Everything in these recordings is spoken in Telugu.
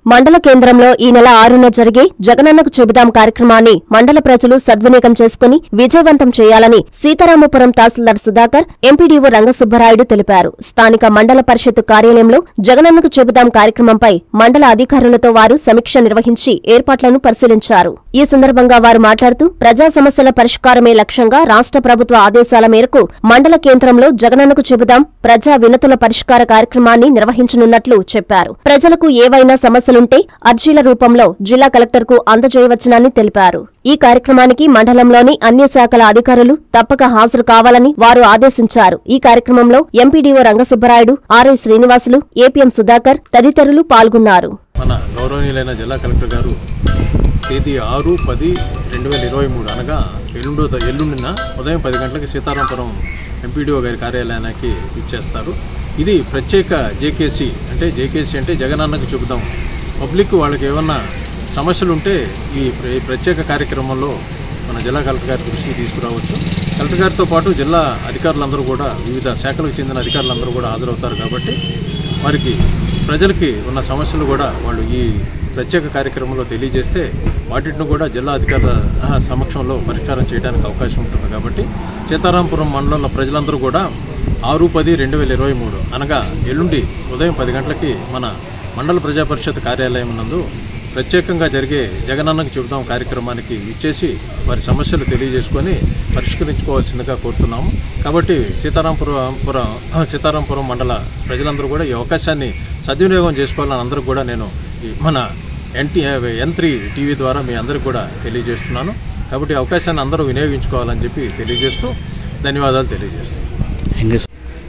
మండల కేంద్రంలో ఈ నెల ఆరున జరిగే జగనన్నకు చెబుదాం కార్యక్రమాన్ని మండల ప్రజలు సద్వినియోగం చేసుకుని విజయవంతం చేయాలని సీతారామపురం తహసీల్దార్ సుధాకర్ ఎంపీడీఓ రంగసుబ్బరాయుడు తెలిపారు స్థానిక మండల పరిషత్తు కార్యాలయంలో జగనన్నకు చెబుదాం కార్యక్రమంపై మండల అధికారులతో వారు సమీక్ష నిర్వహించి ఏర్పాట్లను పరిశీలించారు ఈ సందర్భంగా వారు మాట్లాడుతూ ప్రజా సమస్యల పరిష్కారమే లక్ష్యంగా రాష్ట్ర ప్రభుత్వ ఆదేశాల మేరకు మండల కేంద్రంలో జగనన్నకు చెబుదాం ప్రజా వినతుల పరిష్కార కార్యక్రమాన్ని నిర్వహించనున్నట్లు చెప్పారు ప్రజలకు ఏవైనా సమస్యలుంటే అర్జీల రూపంలో జిల్లా కలెక్టర్కు అందజేయవచ్చునని తెలిపారు ఈ కార్యక్రమానికి మండలంలోని అన్ని శాఖల అధికారులు తప్పక హాజరు కావాలని వారు ఆదేశించారు ఈ కార్యక్రమంలో MPDO Rangasubbarayudu RI Srinivasulu APM Sudhakar తదితరులు పాల్గొన్నారు మన గౌరవనీయులైన జిల్లా కలెక్టర్ గారు తేదీ ఆరు పది రెండు వేల ఇరవై మూడు అనగా ఎల్లుండో ఎల్లుండిన ఉదయం పది గంటలకు సీతారాంపురం ఎంపీడీఓ గారి కార్యాలయానికి ఇచ్చేస్తారు ఇది ప్రత్యేక జేకేసీ అంటే జేకేసీ అంటే జగనన్నకు చెబుదాం పబ్లిక్ వాళ్ళకి ఏమన్నా సమస్యలు ఉంటే ఈ ప్ర- ఈ ప్రత్యేక కార్యక్రమంలో మన జిల్లా కలెక్టర్ గారి దృష్టికి తీసుకురావచ్చు కలెక్టర్ గారితో పాటు జిల్లా అధికారులందరూ కూడా వివిధ శాఖలకు చెందిన అధికారులందరూ కూడా హాజరవుతారు కాబట్టి వారికి ప్రజలకి ఉన్న సమస్యలు కూడా వాళ్ళు ఈ ప్రత్యేక కార్యక్రమంలో తెలియజేస్తే వాటిని కూడా జిల్లా అధికారుల ఆ, సమక్షంలో పరిష్కారం చేయడానికి అవకాశం ఉంటుంది కాబట్టి సీతారాంపురం మండలంలో ప్రజలందరూ కూడా ఆరు పది రెండు వేల ఇరవై మూడు అనగా ఎల్లుండి ఉదయం పది గంటలకి మన మండల ప్రజా పరిషత్ కార్యాలయం నందు ప్రత్యేకంగా జరిగే జగనన్నకు చెబుతాం కార్యక్రమానికి ఇచ్చేసి వారి సమస్యలు తెలియజేసుకొని పరిష్కరించుకోవాల్సిందిగా కోరుతున్నాము కాబట్టి సీతారాంపురం పురం సీతారాంపురం మండల ప్రజలందరూ కూడా ఈ అవకాశాన్ని సద్వినియోగం చేసుకోవాలని అందరూ కూడా నేను ఈ మన ఎన్టీ ఎన్ త్రీ టీవీ ద్వారా మీ అందరికి కూడా తెలియజేస్తున్నాను కాబట్టి ఈ అవకాశాన్ని అందరూ వినియోగించుకోవాలని చెప్పి తెలియజేస్తూ ధన్యవాదాలు తెలియజేస్తున్నాను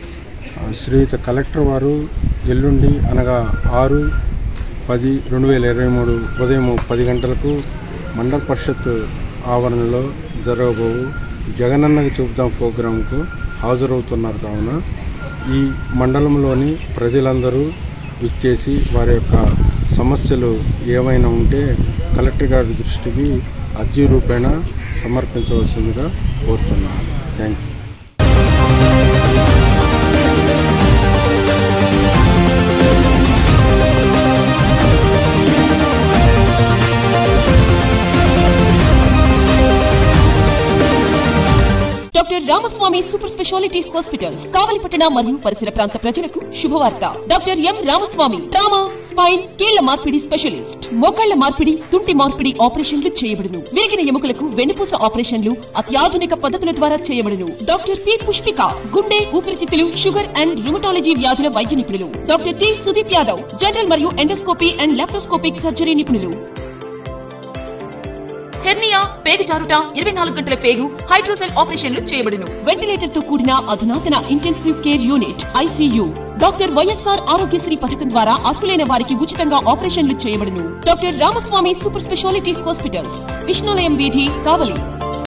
శ్రీయుత కలెక్టర్ వారు ఎల్లుండి అనగా ఆరు పది రెండు వేల ఇరవై మూడు ఉదయం పది గంటలకు మండల పరిషత్ ఆవరణలో జరగబో జగనన్నకు చెబుతాం ప్రోగ్రాంకు హాజరవుతున్నారు కావున ఈ మండలంలోని ప్రజలందరూ ఇచ్చేసి వారి యొక్క సమస్యలు ఏమైనా ఉంటే కలెక్టర్ గారి దృష్టికి అర్జీ రూపేణ సమర్పించవలసిందిగా కోరుతున్నాను thank you doctor Ramaswamy super speciality hospitals కావలిపట్టణ మరియు పరిసర ప్రాంత ప్రజలకు శుభవార్త doctor M Ramaswamy trauma spine కీళ్ల మార్పిడి స్పెషలిస్ట్ మోకాళ్ల మార్పిడి తుంటి మార్పిడి ఆపరేషన్లు చేయబడును విరిగిన ఎముకలకు వెన్నుపూస ఆపరేషన్లు అత్యాధునిక పద్ధతుల ద్వారా చేయబడును డాక్టర్ పి పుష్పిక గుండె ఊపిరితిత్తులు షుగర్ అండ్ రుమటాలజీ వ్యాధుల వైద్య నిపుణులు doctor T Sudeep Yadav general మరియు ఎండోస్కోపీ అండ్ లాప్రోస్కోపిక్ సర్జరీ నిపుణులు హెర్నియా పేగు జారుట ఇరవై నాలుగు గంటల పేగు హైడ్రోసెల్ ఆపరేషన్లు చేయబడును వెంటిలేటర్ తో కూడిన అధునాతన intensive care unit ICU doctor YSR Aarogyasri పథకం ద్వారా అర్హులైన వారికి ఉచితంగా ఆపరేషన్లు చేయబడును doctor Ramaswamy super speciality hospitals Vishnulayam వీధి కావలి